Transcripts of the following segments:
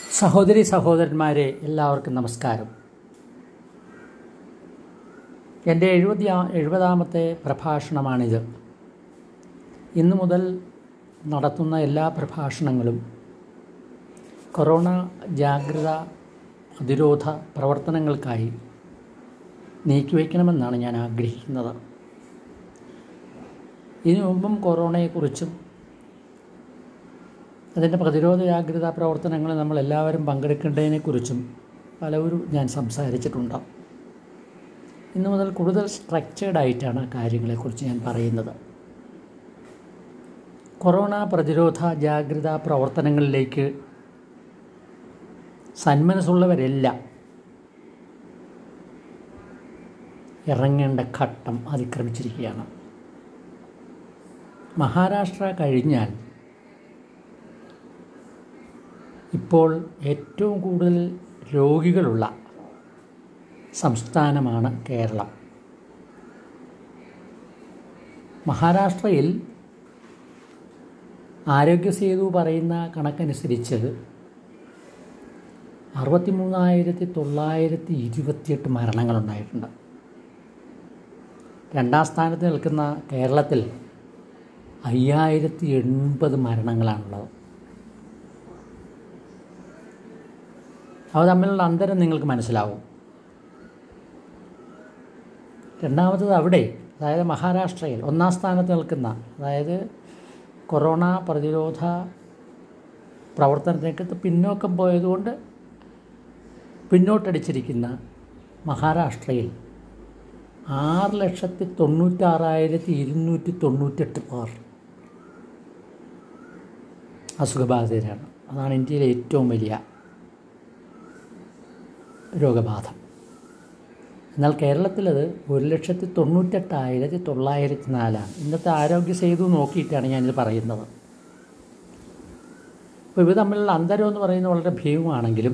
സഹോദരി സഹോദരന്മാരെ എല്ലാവർക്കും നമസ്കാരം എൻ്റെ എഴുപതി എഴുപതാമത്തെ പ്രഭാഷണമാണിത് ഇന്നു മുതൽ നടത്തുന്ന എല്ലാ പ്രഭാഷണങ്ങളും കൊറോണ ജാഗ്രത പ്രതിരോധ പ്രവർത്തനങ്ങൾക്കായി നീക്കിവയ്ക്കണമെന്നാണ് ഞാൻ ആഗ്രഹിക്കുന്നത് ഇതിനു മുമ്പും കൊറോണയെക്കുറിച്ചും അതിൻ്റെ പ്രതിരോധ ജാഗ്രതാ പ്രവർത്തനങ്ങൾ നമ്മൾ എല്ലാവരും പങ്കെടുക്കേണ്ടതിനെക്കുറിച്ചും പലവരും ഞാൻ സംസാരിച്ചിട്ടുണ്ട് ഇന്നു മുതൽ കൂടുതൽ സ്ട്രക്ചേർഡ് ആയിട്ടാണ് കാര്യങ്ങളെക്കുറിച്ച് ഞാൻ പറയുന്നത് കൊറോണ പ്രതിരോധ ജാഗ്രതാ പ്രവർത്തനങ്ങളിലേക്ക് സന്മനസ്സുള്ളവരെല്ലാം ഇറങ്ങേണ്ട ഘട്ടം അതിക്രമിച്ചിരിക്കുകയാണ് മഹാരാഷ്ട്ര കഴിഞ്ഞാൽ ഇപ്പോൾ ഏറ്റവും കൂടുതൽ രോഗികളുള്ള സംസ്ഥാനമാണ് കേരളം മഹാരാഷ്ട്രയിൽ ആരോഗ്യസേതു പറയുന്ന കണക്കനുസരിച്ച് അറുപത്തി മൂന്നായിരത്തി തൊള്ളായിരത്തി ഇരുപത്തിയെട്ട് മരണങ്ങളുണ്ടായിട്ടുണ്ട് രണ്ടാം സ്ഥാനത്ത് നിൽക്കുന്ന കേരളത്തിൽ അയ്യായിരത്തി എൺപത് മരണങ്ങളാണുള്ളത് അവ തമ്മിലുള്ള അന്തരം നിങ്ങൾക്ക് മനസ്സിലാവും രണ്ടാമത്തത് അവിടെ അതായത് മഹാരാഷ്ട്രയിൽ ഒന്നാം സ്ഥാനത്ത് നിൽക്കുന്ന അതായത് കൊറോണ പ്രതിരോധ പ്രവർത്തനത്തിനൊക്കെ പിന്നോക്കം പോയതുകൊണ്ട് പിന്നോട്ടടിച്ചിരിക്കുന്ന മഹാരാഷ്ട്രയിൽ ആറ് ലക്ഷത്തി തൊണ്ണൂറ്റാറായിരത്തി ഇരുന്നൂറ്റി തൊണ്ണൂറ്റെട്ട് പേർ അസുഖബാധിതരാണ് അതാണ് ഇന്ത്യയിലെ ഏറ്റവും വലിയ രോഗബാധ എന്നാൽ കേരളത്തിലത് ഒരു ലക്ഷത്തി തൊണ്ണൂറ്റെട്ടായിരത്തി തൊള്ളായിരത്തി നാലാണ് ഇന്നത്തെ ആരോഗ്യ സേതു നോക്കിയിട്ടാണ് ഞാനിത് പറയുന്നത് അപ്പോൾ ഇവ തമ്മിലുള്ള അന്തരം എന്ന് പറയുന്നത് വളരെ ഭീമമാണെങ്കിലും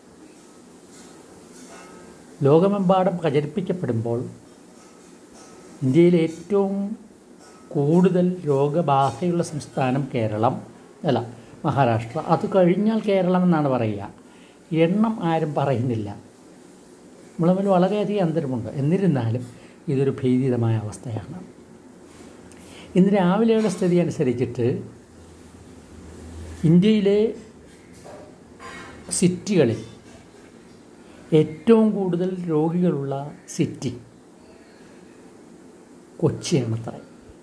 ലോകമെമ്പാടും പ്രചരിപ്പിക്കപ്പെടുമ്പോൾ ഇന്ത്യയിലെ ഏറ്റവും കൂടുതൽ രോഗബാധയുള്ള സംസ്ഥാനം കേരളം അല്ല മഹാരാഷ്ട്ര അത് കഴിഞ്ഞാൽ കേരളം എന്നാണ് പറയുക എണ്ണം ആരും പറയുന്നില്ല നമ്മൾ തമ്മിൽ വളരെയധികം അന്തരമുണ്ട് എന്നിരുന്നാലും ഇതൊരു ഭീതിതമായ അവസ്ഥയാണ് ഇന്ന് രാവിലെയുള്ള സ്ഥിതി അനുസരിച്ചിട്ട് ഇന്ത്യയിലെ സിറ്റികളിൽ ഏറ്റവും കൂടുതൽ രോഗികളുള്ള സിറ്റി കൊച്ചിയാണത്രേ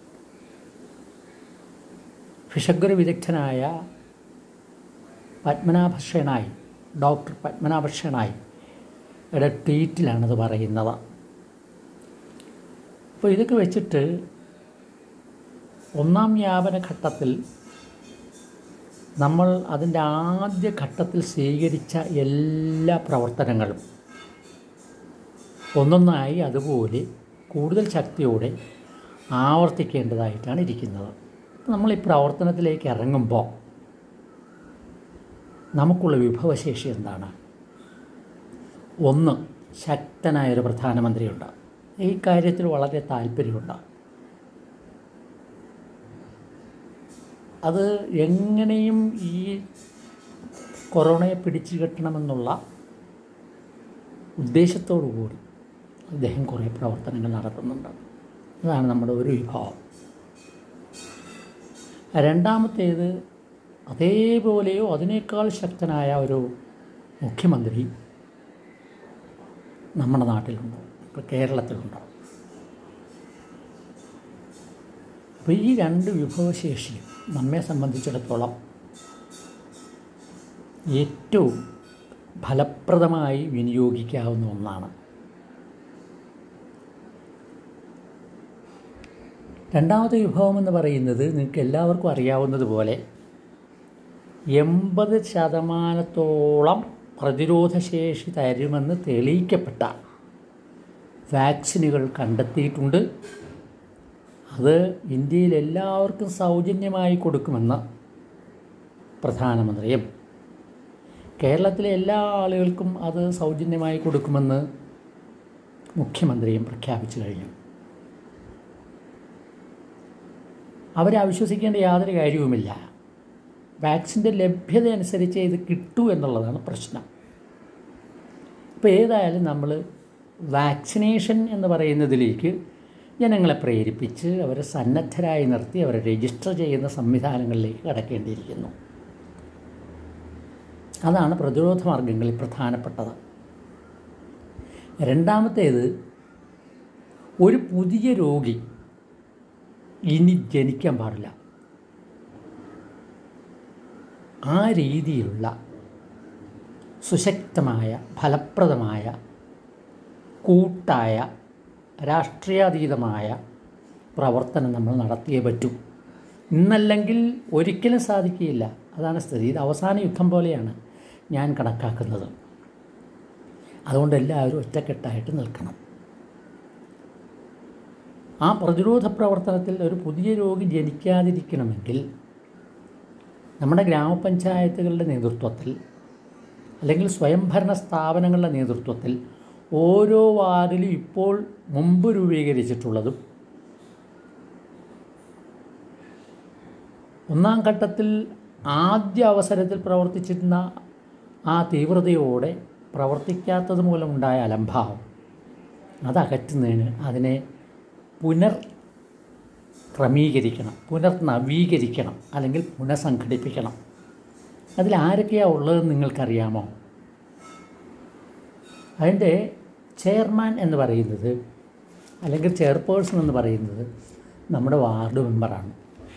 വിഷഗ്ര വിദഗ്ധനായ പത്മനാഭക്ഷണായി ഡോക്ടർ പത്മനാഭക്ഷണായി യുടെ ട്വീറ്റിലാണത് പറയുന്നത് അപ്പോൾ ഇതൊക്കെ വെച്ചിട്ട് ഒന്നാം വ്യാപന ഘട്ടത്തിൽ നമ്മൾ അതിൻ്റെ ആദ്യ ഘട്ടത്തിൽ സ്വീകരിച്ച എല്ലാ പ്രവർത്തനങ്ങളും ഒന്നൊന്നായി അതുപോലെ കൂടുതൽ ശക്തിയോടെ ആവർത്തിക്കേണ്ടതായിട്ടാണ് ഇരിക്കുന്നത് നമ്മൾ ഈ പ്രവർത്തനത്തിലേക്ക് ഇറങ്ങുമ്പോൾ നമുക്കുള്ള വിഭവശേഷി എന്താണ് ഒന്ന് ശക്തനായൊരു പ്രധാനമന്ത്രിയുണ്ട് ഈ കാര്യത്തിൽ വളരെ താല്പര്യമുണ്ട് അത് എങ്ങനെയും ഈ കൊറോണയെ പിടിച്ചു കെട്ടണമെന്നുള്ള ഉദ്ദേശത്തോടു കൂടി അദ്ദേഹം കുറേ പ്രവർത്തനങ്ങൾ നടത്തുന്നുണ്ട് അതാണ് നമ്മുടെ ഒരു വിഭാവം രണ്ടാമത്തേത് അതേപോലെയോ അതിനേക്കാൾ ശക്തനായ ഒരു മുഖ്യമന്ത്രി നമ്മുടെ നാട്ടിലുണ്ട് ഇപ്പോൾ കേരളത്തിലുണ്ട് അപ്പോൾ ഈ രണ്ട് വിഭവശേഷിയും നമ്മെ സംബന്ധിച്ചിടത്തോളം ഏറ്റവും ഫലപ്രദമായി വിനിയോഗിക്കാവുന്ന ഒന്നാണ് രണ്ടാമത്തെ വിഭവം എന്ന് പറയുന്നത് നിങ്ങൾക്ക് എല്ലാവർക്കും അറിയാവുന്നതുപോലെ എൺപത് ശതമാനത്തോളം പ്രതിരോധശേഷി തരുമെന്ന് തെളിയിക്കപ്പെട്ട വാക്സിനുകൾ കണ്ടെത്തിയിട്ടുണ്ട് അത് ഇന്ത്യയിൽ എല്ലാവർക്കും സൗജന്യമായി കൊടുക്കുമെന്ന് പ്രധാനമന്ത്രിയും കേരളത്തിലെ എല്ലാ ആളുകൾക്കും അത് സൗജന്യമായി കൊടുക്കുമെന്ന് മുഖ്യമന്ത്രിയും പ്രഖ്യാപിച്ചു കഴിഞ്ഞു അവരെ അവിശ്വസിക്കേണ്ട യാതൊരു കാര്യവുമില്ല വാക്സിൻ്റെ ലഭ്യത അനുസരിച്ച് ഇത് കിട്ടൂ എന്നുള്ളതാണ് പ്രശ്നം ഇപ്പോൾ ഏതായാലും നമ്മൾ വാക്സിനേഷൻ എന്ന് പറയുന്നതിലേക്ക് ജനങ്ങളെ പ്രേരിപ്പിച്ച് അവരെ സന്നദ്ധരായി നിർത്തി അവരെ രജിസ്റ്റർ ചെയ്യുന്ന സംവിധാനങ്ങളിലേക്ക് കടക്കേണ്ടിയിരിക്കുന്നു അതാണ് പ്രതിരോധ മാർഗങ്ങളിൽ പ്രധാനപ്പെട്ടത് രണ്ടാമത്തേത് ഒരു പുതിയ രോഗി ഇനി ജനിക്കാൻ പാടില്ല ആ രീതിയിലുള്ള സുശക്തമായ ഫലപ്രദമായ കൂട്ടായ രാഷ്ട്രീയാതീതമായ പ്രവർത്തനം നമ്മൾ നടത്തിയേ പറ്റൂ ഇന്നല്ലെങ്കിൽ ഒരിക്കലും സാധിക്കുകയില്ല അതാണ് സ്ഥിതി ഇത് അവസാന യുദ്ധം പോലെയാണ് ഞാൻ കണക്കാക്കുന്നത് അതുകൊണ്ട് എല്ലാവരും ഒറ്റക്കെട്ടായിട്ട് നിൽക്കണം ആ പ്രതിരോധ പ്രവർത്തനത്തിൽ ഒരു പുതിയ രോഗി ജനിക്കാതിരിക്കണമെങ്കിൽ നമ്മുടെ ഗ്രാമപഞ്ചായത്തുകളുടെ നേതൃത്വത്തിൽ അല്ലെങ്കിൽ സ്വയംഭരണ സ്ഥാപനങ്ങളുടെ നേതൃത്വത്തിൽ ഓരോ വാർഡിലും ഇപ്പോൾ മുമ്പ് രൂപീകരിച്ചിട്ടുള്ളതും ഒന്നാം ഘട്ടത്തിൽ ആദ്യ അവസരത്തിൽ പ്രവർത്തിച്ചിരുന്ന ആ തീവ്രതയോടെ പ്രവർത്തിക്കാത്തത് മൂലമുണ്ടായ അലംഭാവം അതകറ്റുന്നതിന് അതിനെ പുനർ ക്രമീകരിക്കണം പുനർനവീകരിക്കണം അല്ലെങ്കിൽ പുനഃസംഘടിപ്പിക്കണം അതിൽ ആരൊക്കെയാണ് ഉള്ളതെന്ന് നിങ്ങൾക്കറിയാമോ അതിൻ്റെ ചെയർമാൻ എന്ന് പറയുന്നത് അല്ലെങ്കിൽ ചെയർപേഴ്സൺ എന്ന് പറയുന്നത് നമ്മുടെ വാർഡ് മെമ്പറാണ്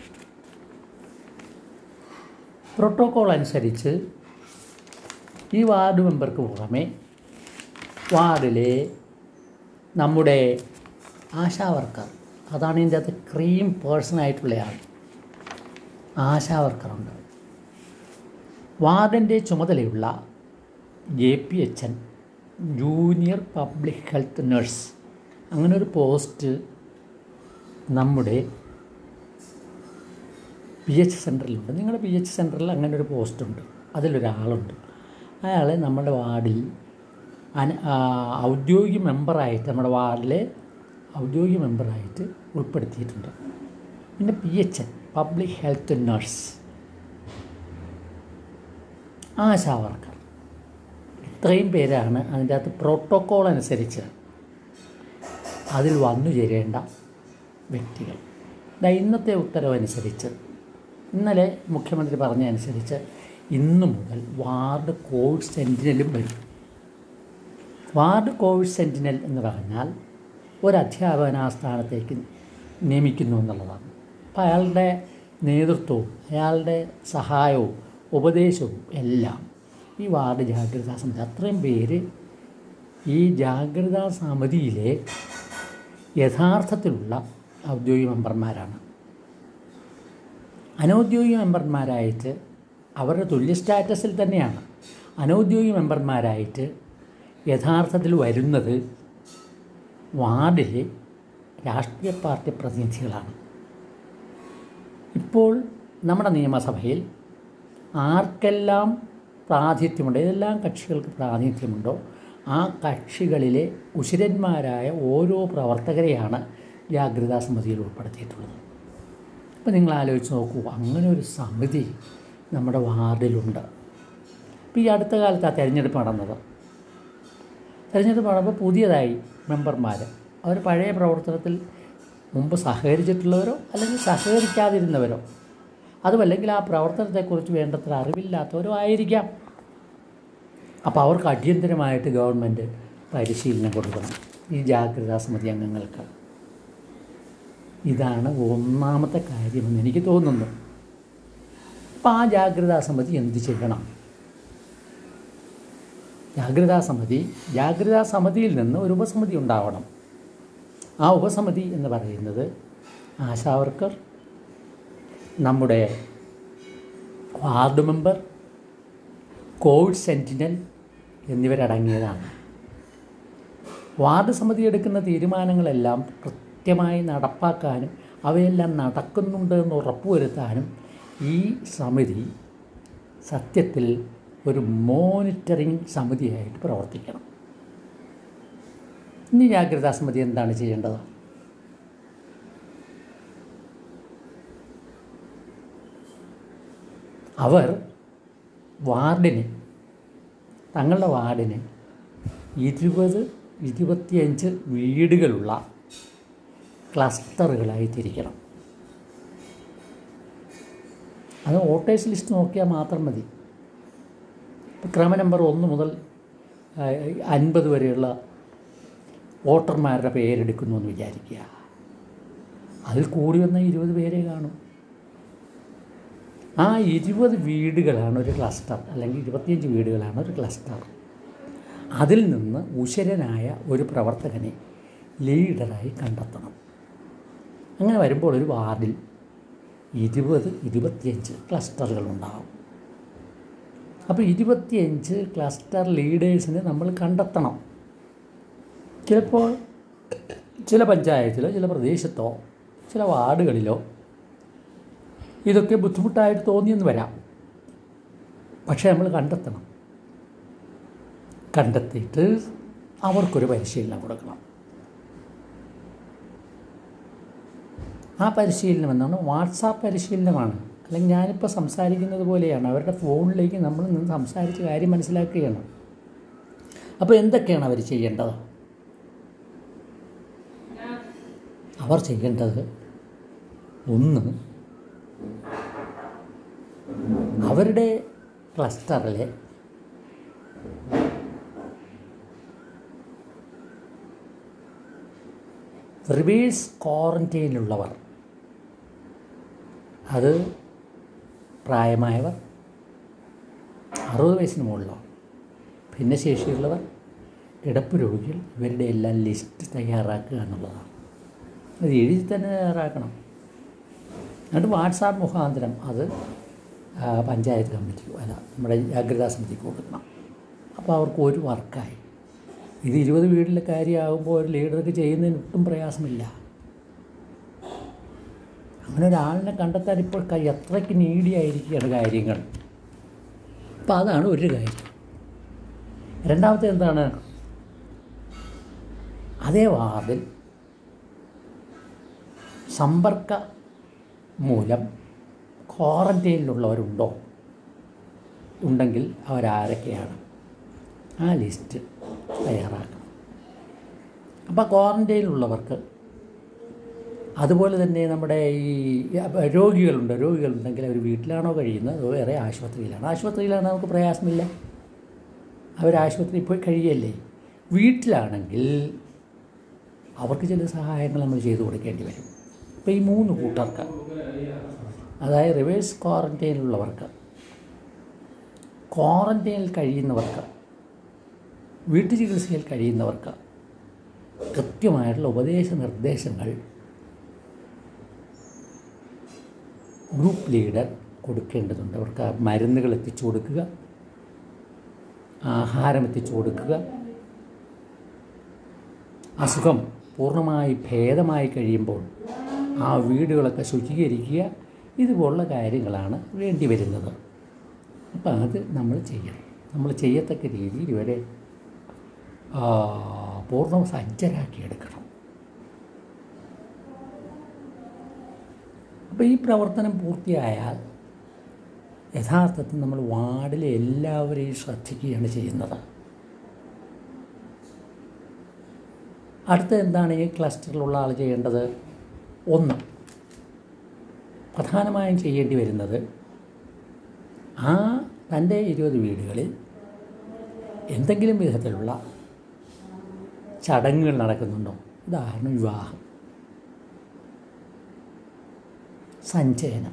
പ്രോട്ടോക്കോൾ അനുസരിച്ച് ഈ വാർഡ് മെമ്പർക്ക് പുറമെ വാർഡിലെ നമ്മുടെ ആശാ വർക്കർ അതാണ് ഇതിൻ്റെ അകത്ത് ക്രീം പേഴ്സണായിട്ടുള്ളയാൾ ആശാ വർക്കറുണ്ട് വാർഡിൻ്റെ ചുമതലയുള്ള J P H N junior public health nurse അങ്ങനെ ഒരു പോസ്റ്റ് നമ്മുടെ പി എച്ച് സെൻറ്ററിലുണ്ട് നിങ്ങളുടെ പി എച്ച് സെൻറ്ററിൽ അങ്ങനെ ഒരു പോസ്റ്റുണ്ട് അതിലൊരാളുണ്ട് അയാളെ നമ്മുടെ വാർഡിൽ അന ഔദ്യോഗിക മെമ്പറായിട്ട് നമ്മുടെ വാർഡിലെ ഔദ്യോഗിക മെമ്പറായിട്ട് ഉൾപ്പെടുത്തിയിട്ടുണ്ട് പിന്നെ P H N public health nurse ASHA worker ഇത്രയും പേരാണ് അതിൻ്റെ അകത്ത് പ്രോട്ടോക്കോൾ അനുസരിച്ച് അതിൽ വന്നു ചേരേണ്ട വ്യക്തികൾ ഇതാ ഇന്നത്തെ ഉത്തരവനുസരിച്ച് ഇന്നലെ മുഖ്യമന്ത്രി പറഞ്ഞതനുസരിച്ച് ഇന്നു മുതൽ വാർഡ് കോവിഡ് സെൻറ്റിനലും വരും വാർഡ് കോവിഡ് സെൻറ്റിനൽ എന്ന് പറഞ്ഞാൽ ഒരു അധ്യാപകൻ ആ സ്ഥാനത്തേക്ക് നിയമിക്കുന്നു എന്നുള്ളതാണ് അപ്പം അയാളുടെ നേതൃത്വവും അയാളുടെ സഹായവും ഉപദേശവും എല്ലാം ഈ വാർഡ് ജാഗ്രതാ സമിതി അത്രയും പേര് ഈ ജാഗ്രതാ സമിതിയിലെ യഥാർത്ഥത്തിലുള്ള ഔദ്യോഗിക മെമ്പർമാരാണ് അനൗദ്യോഗിക മെമ്പർമാരായിട്ട് അവരുടെ തുല്യ സ്റ്റാറ്റസിൽ തന്നെയാണ് അനൗദ്യോഗിക മെമ്പർമാരായിട്ട് യഥാർത്ഥത്തിൽ വരുന്നത് വാർഡിലെ രാഷ്ട്രീയ പാർട്ടി പ്രതിനിധികളാണ് ഇപ്പോൾ നമ്മുടെ നിയമസഭയിൽ ആർക്കെല്ലാം പ്രാതിനിധ്യമുണ്ടോ ഏതെല്ലാം കക്ഷികൾക്ക് പ്രാതിനിധ്യമുണ്ടോ ആ കക്ഷികളിലെ ഉശിരന്മാരായ ഓരോ പ്രവർത്തകരെയാണ് ജാഗ്രതാ സമിതിയിൽ ഉൾപ്പെടുത്തിയിട്ടുള്ളത് അപ്പോൾ നിങ്ങൾ ആലോചിച്ച് നോക്കൂ അങ്ങനെ ഒരു സമിതി നമ്മുടെ വാർഡിലുണ്ട് ഇപ്പോൾ ഈ അടുത്ത കാലത്ത് ആ തിരഞ്ഞെടുപ്പ് നടന്നത് തിരഞ്ഞെടുപ്പ് നടന്നപ്പോൾ പുതിയതായി മെമ്പർമാർ അവർ പഴയ പ്രവർത്തനത്തിൽ മുമ്പ് സഹകരിച്ചിട്ടുള്ളവരോ അല്ലെങ്കിൽ സഹകരിക്കാതിരുന്നവരോ അതുമല്ലെങ്കിൽ ആ പ്രവർത്തനത്തെക്കുറിച്ച് വേണ്ടത്ര അറിവില്ലാത്തവരോ ആയിരിക്കാം അപ്പോൾ അവർക്ക് അടിയന്തരമായിട്ട് ഗവൺമെൻറ് പരിശീലനം കൊടുക്കണം ഈ ജാഗ്രതാ സമിതി അംഗങ്ങൾക്ക് ഇതാണ് ഒന്നാമത്തെ കാര്യമെന്ന് എനിക്ക് തോന്നുന്നു അപ്പം ആ ജാഗ്രതാ സമിതി എന്ത് ചെയ്യണം ജാഗ്രതാ സമിതി ജാഗ്രതാ സമിതിയിൽ നിന്ന് ഒരു ഉപസമിതി ഉണ്ടാവണം ആ ഉപസമിതി എന്ന് പറയുന്നത് ആശാവർക്കർ നമ്മുടെ വാർഡ് മെമ്പർ കോവിഡ് സെൻറ്റിനൽ എന്നിവരടങ്ങിയതാണ് വാർഡ് സമിതി എടുക്കുന്ന തീരുമാനങ്ങളെല്ലാം കൃത്യമായി നടപ്പാക്കാനും അവയെല്ലാം നടക്കുന്നുണ്ട് എന്ന് ഉറപ്പുവരുത്താനും ഈ സമിതി സത്യത്തിൽ ഒരു മോണിറ്ററിംഗ് സമിതിയായിട്ട് പ്രവർത്തിക്കണം ഇനി ജാഗ്രതാ സമിതി എന്താണ് ചെയ്യേണ്ടത് അവർ വാർഡിന് തങ്ങളുടെ വാർഡിന് ഇരുപത് ഇരുപത്തിയഞ്ച് വീടുകളുള്ള ക്ലസ്റ്ററുകളായി തിരിക്കണം അത് വോട്ടേഴ്സ് ലിസ്റ്റ് നോക്കിയാൽ മാത്രം മതി ഇപ്പം ക്രമ നമ്പർ ഒന്ന് മുതൽ അൻപത് വരെയുള്ള വോട്ടർമാരുടെ പേരെടുക്കുന്നു എന്ന് വിചാരിക്കുക അതിൽ കൂടി വന്ന ഇരുപത് പേരെ കാണും ആ ഇരുപത് വീടുകളാണ് ഒരു ക്ലസ്റ്റർ അല്ലെങ്കിൽ ഇരുപത്തിയഞ്ച് വീടുകളാണ് ഒരു ക്ലസ്റ്റർ അതിൽ നിന്ന് ഉശരനായ ഒരു പ്രവർത്തകനെ ലീഡറായി കണ്ടെത്തണം അങ്ങനെ വരുമ്പോൾ ഒരു വാർഡിൽ ഇരുപത് ഇരുപത്തിയഞ്ച് ക്ലസ്റ്ററുകൾ ഉണ്ടാകും അപ്പോൾ ഇരുപത്തിയഞ്ച് ക്ലസ്റ്റർ ലീഡേഴ്സിനെ നമ്മൾ കണ്ടെത്തണം ചിലപ്പോൾ ചില പഞ്ചായത്തിലോ ചില പ്രദേശത്തോ ചില വാർഡുകളിലോ ഇതൊക്കെ ബുദ്ധിമുട്ടായിട്ട് തോന്നിയെന്ന് വരാം പക്ഷേ നമ്മൾ കണ്ടെത്തണം കണ്ടെത്തിയിട്ട് അവർക്കൊരു പരിശീലനം കൊടുക്കണം ആ പരിശീലനം എന്നാണ് വാട്സാപ്പ് പരിശീലനമാണ് അല്ലെങ്കിൽ ഞാനിപ്പോൾ സംസാരിക്കുന്നത് പോലെയാണ് അവരുടെ ഫോണിലേക്ക് നമ്മൾ നിന്ന് സംസാരിച്ച് കാര്യം മനസ്സിലാക്കുകയാണ് അപ്പോൾ എന്തൊക്കെയാണ് അവർ ചെയ്യേണ്ടത് അവർ ചെയ്യേണ്ടത് ഒന്ന് അവരുടെ ക്ലസ്റ്ററിലെ റിവേഴ്സ് ക്വാറൻറ്റൈനിലുള്ളവർ അത് പ്രായമായവർ അറുപത് വയസ്സിന് മുകളിലോ ഭിന്നശേഷിയുള്ളവർ കിടപ്പ് രോഗികൾ ഇവരുടെ എല്ലാം ലിസ്റ്റ് തയ്യാറാക്കുക എന്നുള്ളതാണ് അത് എഴുതി തന്നെ തയ്യാറാക്കണം എന്നിട്ട് വാട്സാപ്പ് മുഖാന്തരം അത് പഞ്ചായത്ത് കമ്മിറ്റിക്കോ അല്ല നമ്മുടെ ജാഗ്രതാ സമിതിക്ക് കൊടുക്കണം അപ്പോൾ അവർക്ക് ഒരു വർക്കായി ഇത് ഇരുപത് വീട്ടിലെ കാര്യമാകുമ്പോൾ ഒരു ലീഡർക്ക് ചെയ്യുന്നതിന് ഒട്ടും പ്രയാസമില്ല അങ്ങനെ ഒരാളിനെ കണ്ടെത്താൻ ഇപ്പോൾ എത്രയ്ക്ക് നീടിയായിരിക്കുകയാണ് കാര്യങ്ങൾ അപ്പോൾ അതാണ് ഒരു കാര്യം രണ്ടാമത്തെ എന്താണ് അതേ വാർഡിൽ സമ്പർക്ക മൂലം ക്വാറൻറ്റൈനിലുള്ളവരുണ്ടോ ഉണ്ടെങ്കിൽ അവരാരൊക്കെയാണ് ആ ലിസ്റ്റ് തയ്യാറാക്കണം അപ്പോൾ ക്വാറൻറ്റൈനിലുള്ളവർക്ക് അതുപോലെ തന്നെ നമ്മുടെ ഈ രോഗികളുണ്ട് രോഗികളുണ്ടെങ്കിൽ അവർ വീട്ടിലാണോ കഴിയുന്നത് അതോ വേറെ ആശുപത്രിയിലാണ് ആശുപത്രിയിലാണ് നമുക്ക് പ്രയാസമില്ല അവർ ആശുപത്രിയിൽ പോയി കഴിയല്ലേ വീട്ടിലാണെങ്കിൽ അവർക്ക് ചില സഹായങ്ങൾ നമ്മൾ ചെയ്തു കൊടുക്കേണ്ടി വരും അപ്പോൾ ഈ മൂന്ന് കൂട്ടർക്ക് അതായത് റിവേഴ്സ് ക്വാറൻറ്റൈനിലുള്ളവർക്ക് ക്വാറൻറ്റൈനിൽ കഴിയുന്നവർക്ക് വീട്ടു ചികിത്സയിൽ കഴിയുന്നവർക്ക് കൃത്യമായിട്ടുള്ള ഉപദേശ നിർദ്ദേശങ്ങൾ ഗ്രൂപ്പ് ലീഡർ കൊടുക്കേണ്ടതുണ്ട് അവർക്ക് മരുന്നുകൾ എത്തിച്ചു കൊടുക്കുക ആഹാരം എത്തിച്ചു കൊടുക്കുക അസുഖം പൂർണ്ണമായി ഭേദമായി കഴിയുമ്പോൾ ആ വീടുകളൊക്കെ ശുചീകരിക്കുക ഇതുപോലുള്ള കാര്യങ്ങളാണ് വേണ്ടി വരുന്നത് അപ്പം അത് നമ്മൾ ചെയ്യണം നമ്മൾ ചെയ്യത്തക്ക രീതിയിൽ ഇവരെ പൂർണ്ണ സജ്ജരാക്കിയെടുക്കണം അപ്പോൾ ഈ പ്രവർത്തനം പൂർത്തിയായാൽ യഥാർത്ഥത്തിൽ നമ്മൾ വാർഡിലെ എല്ലാവരെയും ശ്രദ്ധിക്കുകയാണ് ചെയ്യുന്നത് അടുത്ത എന്താണ് ഈ ക്ലസ്റ്ററിലുള്ള ആൾ ചെയ്യേണ്ടത് ഒന്ന് പ്രധാനമായും ചെയ്യേണ്ടി വരുന്നത് ആ തൻ്റെ ഇരുപത് വീടുകളിൽ എന്തെങ്കിലും വിധത്തിലുള്ള ചടങ്ങുകൾ നടക്കുന്നുണ്ടോ ഉദാഹരണം വിവാഹം സഞ്ചയനം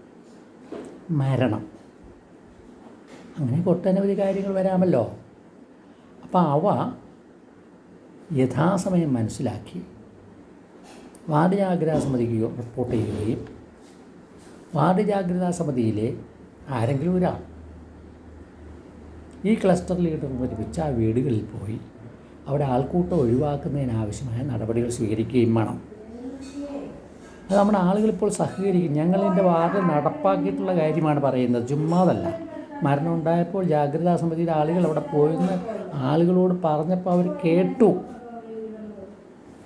മരണം അങ്ങനെ ഒട്ടനവധി കാര്യങ്ങൾ വരാമല്ലോ അപ്പോൾ അവ യഥാസമയം മനസ്സിലാക്കി വാർഡ് ജാഗ്രതാ സമിതിക്ക് റിപ്പോർട്ട് ചെയ്യുകയും വാർഡ് ജാഗ്രതാ സമിതിയിലെ ആരെങ്കിലും ഒരാൾ ഈ ക്ലസ്റ്റർ ലീഡർ ഒരുമിച്ച് ആ വീടുകളിൽ പോയി അവിടെ ആൾക്കൂട്ടം ഒഴിവാക്കുന്നതിനാവശ്യമായ നടപടികൾ സ്വീകരിക്കുകയും വേണം അത് നമ്മുടെ ആളുകൾ ഇപ്പോൾ സഹകരിക്കും ഞങ്ങളിൻ്റെ വാർഡിൽ നടപ്പാക്കിയിട്ടുള്ള കാര്യമാണ് പറയുന്നത് ചുമ്മാതല്ല മരണം ഉണ്ടായപ്പോൾ ജാഗ്രതാ സമിതിയുടെ ആളുകൾ അവിടെ പോയെന്ന് ആളുകളോട് പറഞ്ഞപ്പോൾ അവർ കേട്ടു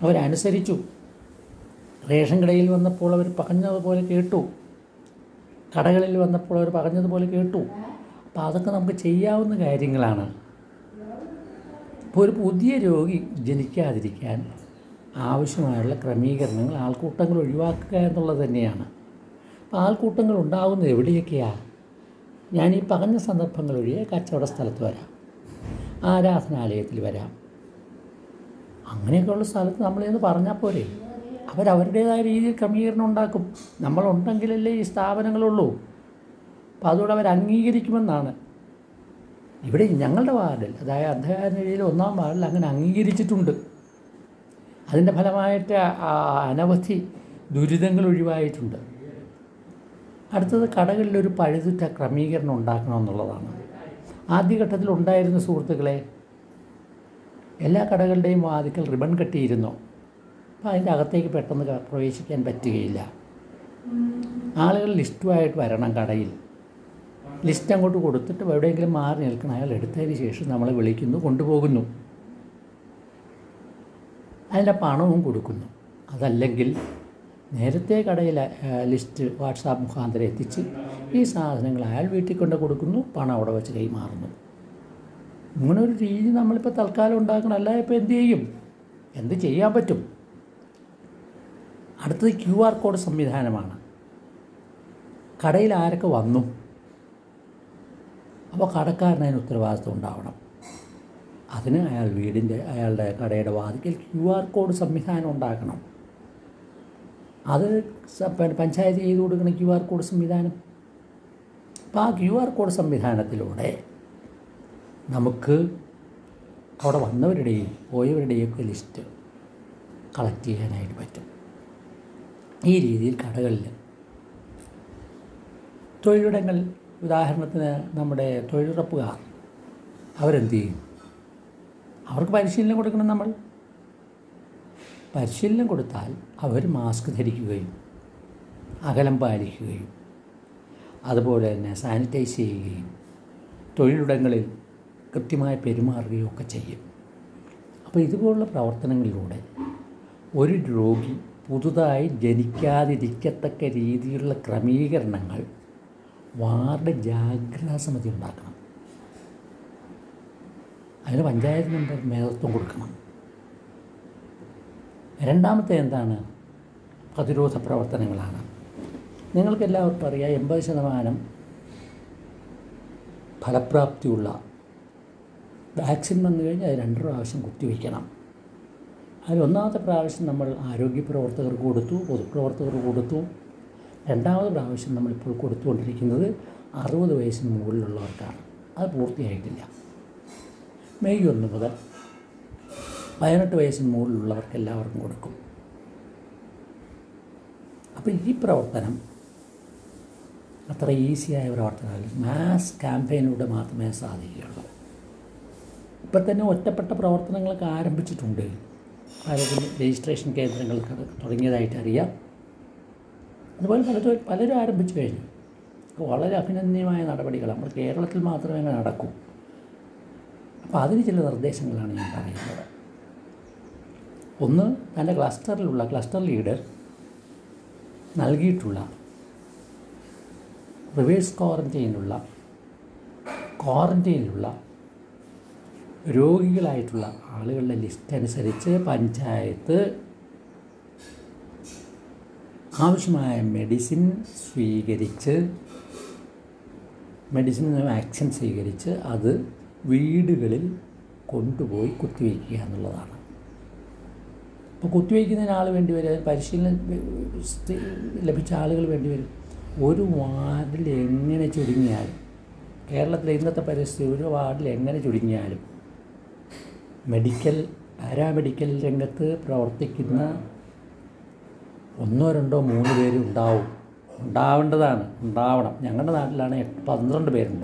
അവരനുസരിച്ചു റേഷൻ കടയിൽ വന്നപ്പോൾ അവർ പറഞ്ഞതുപോലെ കേട്ടു കടകളിൽ വന്നപ്പോൾ അവർ പറഞ്ഞതുപോലെ കേട്ടു അപ്പോൾ അതൊക്കെ നമുക്ക് ചെയ്യാവുന്ന കാര്യങ്ങളാണ് ഇപ്പോൾ ഒരു പുതിയ രോഗി ജനിക്കാതിരിക്കാൻ ആവശ്യമായുള്ള ക്രമീകരണങ്ങൾ ആൾക്കൂട്ടങ്ങൾ ഒഴിവാക്കുക എന്നുള്ളത് തന്നെയാണ് അപ്പോൾ ആൾക്കൂട്ടങ്ങൾ ഉണ്ടാകുന്നത് എവിടെയൊക്കെയാണ് ഞാൻ ഈ പറഞ്ഞ സന്ദർഭങ്ങൾ ഒഴികെ കച്ചവട സ്ഥലത്ത് വരാം ആരാധനാലയത്തിൽ വരാം അങ്ങനെയൊക്കെയുള്ള സ്ഥലത്ത് നമ്മളെന്ന് പറഞ്ഞാൽ പോരെ അവരവരുടേതായ രീതിയിൽ ക്രമീകരണം ഉണ്ടാക്കും നമ്മളുണ്ടെങ്കിലല്ലേ ഈ സ്ഥാപനങ്ങളുള്ളൂ അപ്പോൾ അതുകൊണ്ട് അവർ അംഗീകരിക്കുമെന്നാണ് ഇവിടെ ഞങ്ങളുടെ വാർഡിൽ അതായത് അന്ധകാരനിലയിൽ ഒന്നാം വാർഡിൽ അങ്ങനെ അംഗീകരിച്ചിട്ടുണ്ട് അതിൻ്റെ ഫലമായിട്ട് ആ അനവധി ദുരിതങ്ങൾ ഒഴിവായിട്ടുണ്ട് അടുത്തത് കടകളിലൊരു പഴുതുറ്റ ക്രമീകരണം ഉണ്ടാക്കണം എന്നുള്ളതാണ് ആദ്യഘട്ടത്തിൽ ഉണ്ടായിരുന്ന സുഹൃത്തുക്കളെ എല്ലാ കടകളുടെയും വാതിക്കൽ റിബൺ കെട്ടിയിരുന്നു അപ്പോൾ അതിൻ്റെ അകത്തേക്ക് പെട്ടെന്ന് ക- പ്രവേശിക്കാൻ പറ്റുകയില്ല ആളുകൾ ലിസ്റ്റുമായിട്ട് വരണം കടയിൽ ലിസ്റ്റ് അങ്ങോട്ട് കൊടുത്തിട്ട് എവിടെയെങ്കിലും മാറി നിൽക്കണം അയാൾ എടുത്തതിന് ശേഷം നമ്മളെ വിളിക്കുന്നു കൊണ്ടുപോകുന്നു അതിൻ്റെ പണവും കൊടുക്കുന്നു അതല്ലെങ്കിൽ നേരത്തെ കടയിൽ ആ, ലിസ്റ്റ് വാട്സാപ്പ് മുഖാന്തരം എത്തിച്ച് ഈ സാധനങ്ങൾ അയാൾ വീട്ടിൽ കൊണ്ട് കൊടുക്കുന്നു പണം അവിടെ വെച്ച് കൈമാറുന്നു ഇങ്ങനെ ഒരു രീതി നമ്മളിപ്പോൾ തൽക്കാലം ഉണ്ടാക്കണം അല്ല ഇപ്പോൾ എന്ത് ചെയ്യും എന്ത് ചെയ്യാൻ പറ്റും അടുത്തത് ക്യു ആർ കോഡ് സംവിധാനമാണ് കടയിൽ ആരൊക്കെ വന്നു അപ്പോൾ കടക്കാരന് അതിന് ഉത്തരവാദിത്വം ഉണ്ടാവണം അതിന് അയാൾ വീടിൻ്റെ അയാളുടെ കടയുടെ വാതിക്കൽ ക്യു ആർ കോഡ് സംവിധാനം ഉണ്ടാക്കണം അത് സ- പ- പഞ്ചായത്ത് ചെയ്ത് കൊടുക്കണം ക്യു ആർ കോഡ് സംവിധാനം അപ്പോൾ ആ ക്യു ആർ കോഡ് സംവിധാനത്തിലൂടെ നമുക്ക് അവിടെ വന്നവരുടെയും പോയവരുടെയും ഒക്കെ ലിസ്റ്റ് കളക്ട് ചെയ്യാനായിട്ട് പറ്റും ഈ രീതിയിൽ കടകളിൽ തൊഴിലിടങ്ങൾ ഉദാഹരണത്തിന് നമ്മുടെ തൊഴിലുറപ്പുകാർ അവരെന്ത് ചെയ്യും അവർക്ക് പരിശീലനം കൊടുക്കണം നമ്മൾ പരിശീലനം കൊടുത്താൽ അവർ മാസ്ക് ധരിക്കുകയും അകലം പാലിക്കുകയും അതുപോലെ തന്നെ സാനിറ്റൈസ് ചെയ്യുകയും തൊഴിലിടങ്ങളിൽ കൃത്യമായി പെരുമാറുകയും ഒക്കെ ചെയ്യും അപ്പോൾ ഇതുപോലുള്ള പ്രവർത്തനങ്ങളിലൂടെ ഒരു രോഗി പുതുതായി ജനിക്കാതിരിക്കത്തക്ക രീതിയിലുള്ള ക്രമീകരണങ്ങൾ വാർഡ് ജാഗ്രതാ സമിതി ഉണ്ടാക്കണം അതിന് പഞ്ചായത്ത് മെമ്പർ നേതൃത്വം കൊടുക്കണം രണ്ടാമത്തെ എന്താണ് പ്രതിരോധ പ്രവർത്തനങ്ങളാണ് നിങ്ങൾക്ക് എല്ലാവർക്കും അറിയാം എൺപത് ശതമാനം ഫലപ്രാപ്തിയുള്ള വാക്സിൻ വന്നു കഴിഞ്ഞാൽ അത് രണ്ട് പ്രാവശ്യം കുത്തിവയ്ക്കണം അതിൽ ഒന്നാമത്തെ പ്രാവശ്യം നമ്മൾ ആരോഗ്യ പ്രവർത്തകർക്ക് കൊടുത്തു പൊതുപ്രവർത്തകർക്ക് കൊടുത്തു രണ്ടാമത് പ്രാവശ്യം നമ്മളിപ്പോൾ കൊടുത്തുകൊണ്ടിരിക്കുന്നത് അറുപത് വയസ്സിന് മുകളിലുള്ളവർക്കാണ് അത് പൂർത്തിയായിട്ടില്ല മെയ് ഒന്ന് മുതൽ പതിനെട്ട് വയസ്സിന് മുകളിലുള്ളവർക്ക് എല്ലാവർക്കും കൊടുക്കും അപ്പോൾ ഈ പ്രവർത്തനം അത്ര ഈസിയായ പ്രവർത്തനമല്ല മാസ് ക്യാമ്പയിനിലൂടെ മാത്രമേ സാധിക്കുകയുള്ളൂ ഇപ്പം തന്നെ ഒറ്റപ്പെട്ട പ്രവർത്തനങ്ങളൊക്കെ ആരംഭിച്ചിട്ടുണ്ട് പലരും രജിസ്ട്രേഷൻ കേന്ദ്രങ്ങൾ ക- തുടങ്ങിയതായിട്ട് അറിയാം അതുപോലെ പലരും പലരും ആരംഭിച്ചു കഴിഞ്ഞു വളരെ അഭിനന്ദനീയമായ നടപടികൾ നമ്മുടെ കേരളത്തിൽ മാത്രമേ അങ്ങനെ നടക്കൂ അപ്പോൾ അതിന് ചില നിർദ്ദേശങ്ങളാണ് ഞാൻ പറയുന്നത് ഒന്ന് തൻ്റെ ക്ലസ്റ്ററിലുള്ള ക്ലസ്റ്റർ ലീഡർ നൽകിയിട്ടുള്ള റിവേഴ്സ് ക്വാറൻറ്റൈനിലുള്ള ക്വാറൻറ്റൈനിലുള്ള രോഗികളായിട്ടുള്ള ആളുകളുടെ ലിസ്റ്റ് അനുസരിച്ച് പഞ്ചായത്ത് ആവശ്യമായ മെഡിസിൻ സ്വീകരിച്ച് മെഡിസിൻ വാക്സിൻ സ്വീകരിച്ച് അത് വീടുകളിൽ കൊണ്ടുപോയി കുത്തിവയ്ക്കുക എന്നുള്ളതാണ് അപ്പോൾ കുത്തിവയ്ക്കുന്നതിന് ആൾ വേണ്ടി വരും അതിന് പരിശീലനം സ്ഥി- ലഭിച്ച ആളുകൾ വേണ്ടി വരും ഒരു വാർഡിൽ എങ്ങനെ ചുരുങ്ങിയാലും കേരളത്തിലെ ഇന്നത്തെ പരിസ്ഥിതി ഒരു വാർഡിൽ എങ്ങനെ ചുരുങ്ങിയാലും മെഡിക്കൽ പാരാമെഡിക്കൽ രംഗത്ത് പ്രവർത്തിക്കുന്ന ഒന്നോ രണ്ടോ മൂന്ന് പേര് ഉണ്ടാവും ഉണ്ടാവേണ്ടതാണ് ഉണ്ടാവണം ഞങ്ങളുടെ നാട്ടിലാണ് എട്ട് പന്ത്രണ്ട് പേരുണ്ട്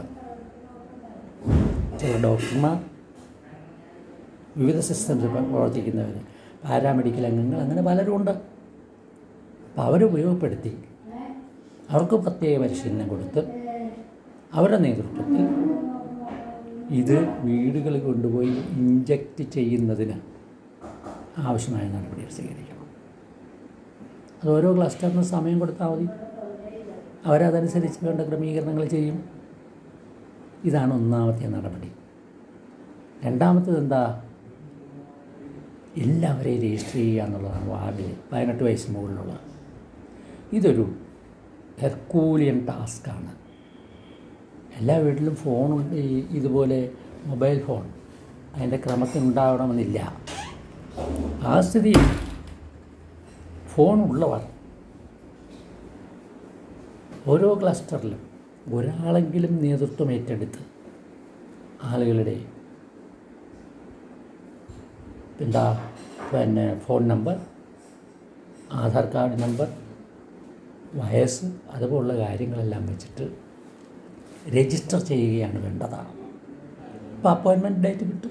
ചില ഡോക്ടർമാർ വിവിധ സിസ്റ്റംസ് പ്രവർത്തിക്കുന്നവർ പാരാമെഡിക്കൽ അംഗങ്ങൾ അങ്ങനെ പലരും ഉണ്ട് അപ്പോൾ അവരെ ഉപയോഗപ്പെടുത്തി അവർക്ക് പ്രത്യേക പരിശീലനം കൊടുത്ത് അവരുടെ നേതൃത്വത്തിൽ ഇത് വീടുകളിൽ കൊണ്ടുപോയി ഇഞ്ചക്റ്റ് ചെയ്യുന്നതിന് ആവശ്യമായ നടപടികൾ സ്വീകരിക്കണം അത് ഓരോ ക്ലസ്റ്ററിന് സമയം കൊടുത്താൽ മതി അവരതനുസരിച്ച് വേണ്ട ക്രമീകരണങ്ങൾ ചെയ്യും ഇതാണ് ഒന്നാമത്തെ നടപടി രണ്ടാമത്തത് എന്താ എല്ലാവരെയും രജിസ്റ്റർ ചെയ്യുക എന്നുള്ളതാണ് വാർഡിൽ പതിനെട്ട് വയസ്സിന് മുകളിലുള്ള ഇതൊരു ഹെർക്കൂലിയൻ ടാസ്ക്കാണ് എല്ലാ വീട്ടിലും ഫോണുണ്ട് ഈ ഇതുപോലെ മൊബൈൽ ഫോൺ അതിൻ്റെ ക്രമത്തിൽ ഉണ്ടാവണമെന്നില്ല ആ സ്ഥിതിയിൽ ഫോണുള്ളവർ ഓരോ ക്ലസ്റ്ററിലും ഒരാളെങ്കിലും നേതൃത്വം ഏറ്റെടുത്ത് ആളുകളുടെ എന്താ പിന്നെ phone number Aadhaar card number വയസ്സ് അതുപോലുള്ള കാര്യങ്ങളെല്ലാം വെച്ചിട്ട് രജിസ്റ്റർ ചെയ്യുകയാണ് വേണ്ടതാണ് അപ്പോൾ അപ്പോയിൻമെൻറ്റ് ഡേറ്റ് കിട്ടും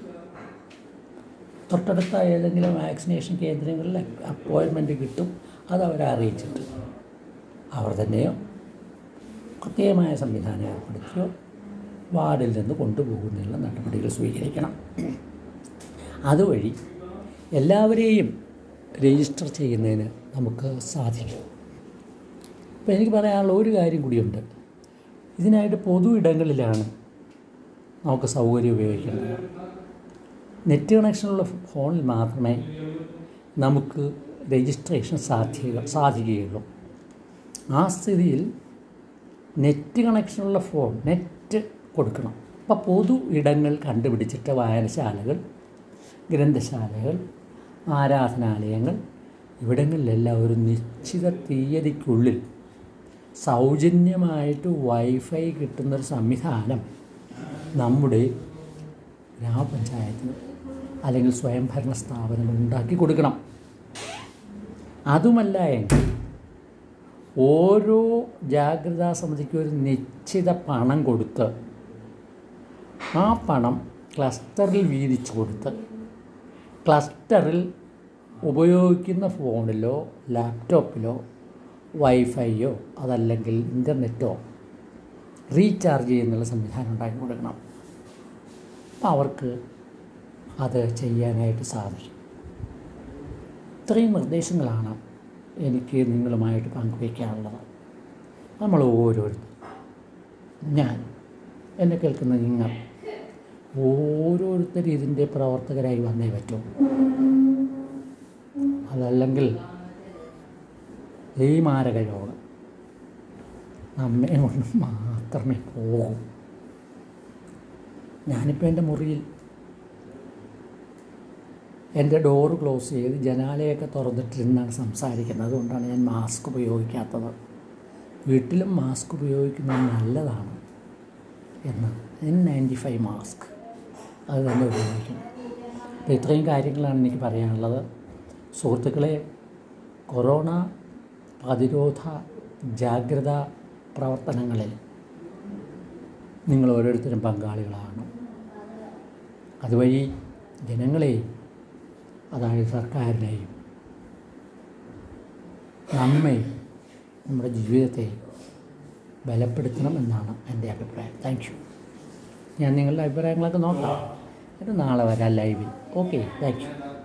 തൊട്ടടുത്ത ഏതെങ്കിലും വാക്സിനേഷൻ കേന്ദ്രങ്ങളിൽ അപ്പോയിൻമെൻറ്റ് കിട്ടും അത് അവരെ അറിയിച്ചിട്ട് അവർ തന്നെയോ കൃത്യമായ സംവിധാനം ഏർപ്പെടുത്തിയോ വാർഡിൽ നിന്ന് കൊണ്ടുപോകുന്നതിനുള്ള നടപടികൾ സ്വീകരിക്കണം അതുവഴി എല്ലാവരെയും രജിസ്റ്റർ ചെയ്യുന്നതിന് നമുക്ക് സാധിക്കും അപ്പോൾ എനിക്ക് പറയാനുള്ള ഒരു കാര്യം കൂടിയുണ്ട് ഇതിനായിട്ട് പൊതു ഇടങ്ങളിലാണ് നമുക്ക് സൗകര്യം ഉപയോഗിക്കേണ്ടത് നെറ്റ് കണക്ഷനുള്ള ഫോണിൽ മാത്രമേ നമുക്ക് രജിസ്ട്രേഷൻ സാധ്യ സാധിക്കുകയുള്ളൂ ആ സ്ഥിതിയിൽ നെറ്റ് കണക്ഷനുള്ള ഫോൺ നെറ്റ് കൊടുക്കണം അപ്പോൾ പൊതു ഇടങ്ങൾ കണ്ടുപിടിച്ചിട്ട് വായനശാലകൾ ഗ്രന്ഥശാലകൾ ആരാധനാലയങ്ങൾ ഇവിടങ്ങളിലെല്ലാം ഒരു നിശ്ചിത തീയതിക്കുള്ളിൽ സൗജന്യമായിട്ട് വൈഫൈ കിട്ടുന്നൊരു സംവിധാനം നമ്മുടെ ഗ്രാമപഞ്ചായത്തിന് അല്ലെങ്കിൽ സ്വയംഭരണ സ്ഥാപനങ്ങൾ ഉണ്ടാക്കി കൊടുക്കണം അതുമല്ല എങ്കിൽ ഓരോ ജാഗ്രതാ സമിതിക്കും ഒരു നിശ്ചിത പണം കൊടുത്ത് ആ പണം ക്ലസ്റ്ററിൽ വീതിച്ചു കൊടുത്ത് ക്ലസ്റ്ററിൽ ഉപയോഗിക്കുന്ന ഫോണിലോ ലാപ്ടോപ്പിലോ വൈഫൈയോ അതല്ലെങ്കിൽ ഇൻ്റർനെറ്റോ റീചാർജ് ചെയ്യുന്നുള്ള സംവിധാനം ഉണ്ടാക്കി കൊടുക്കണം അപ്പോൾ അവർക്ക് അത് ചെയ്യാനായിട്ട് സാധിക്കും ഇത്രയും നിർദ്ദേശങ്ങളാണ് എനിക്ക് നിങ്ങളുമായിട്ട് പങ്കുവയ്ക്കാനുള്ളത് നമ്മൾ ഓരോരുത്തരും ഞാൻ എന്നെ കേൾക്കുന്ന നിങ്ങൾ ഓരോരുത്തരും ഇതിൻ്റെ പ്രവർത്തകരായി വന്നേ പറ്റൂ അതല്ലെങ്കിൽ ഈ മാരക രോഗം നമ്മെ കൊണ്ട് മാത്രമേ പോകൂ ഞാനിപ്പോൾ എൻ്റെ മുറിയിൽ എൻ്റെ ഡോറ് ക്ലോസ് ചെയ്ത് ജനാലയൊക്കെ തുറന്നിട്ടിരുന്നാണ് സംസാരിക്കുന്നത് അതുകൊണ്ടാണ് ഞാൻ മാസ്ക് ഉപയോഗിക്കാത്തത് വീട്ടിലും മാസ്ക് ഉപയോഗിക്കുന്നത് നല്ലതാണ് എന്ന് എൻ നയൻറ്റി ഫൈവ് മാസ്ക് അത് തന്നെ ഉപയോഗിക്കണം അപ്പോൾ ഇത്രയും കാര്യങ്ങളാണ് എനിക്ക് പറയാനുള്ളത് സുഹൃത്തുക്കളെ കൊറോണ പ്രതിരോധ ജാഗ്രത പ്രവർത്തനങ്ങളിൽ നിങ്ങൾ ഓരോരുത്തരും പങ്കാളികളാണ് അതുവഴി ജനങ്ങളെയും അതായത് സർക്കാരിനെയും നമ്മയും നമ്മുടെ ജീവിതത്തെ ബലപ്പെടുത്തണം എന്നാണ് എൻ്റെ അഭിപ്രായം താങ്ക് യു ഞാൻ നിങ്ങളുടെ അഭിപ്രായങ്ങളൊക്കെ നോക്കാം എന്നിട്ട് നാളെ വരാം ലൈവിൽ ഓക്കെ താങ്ക് യു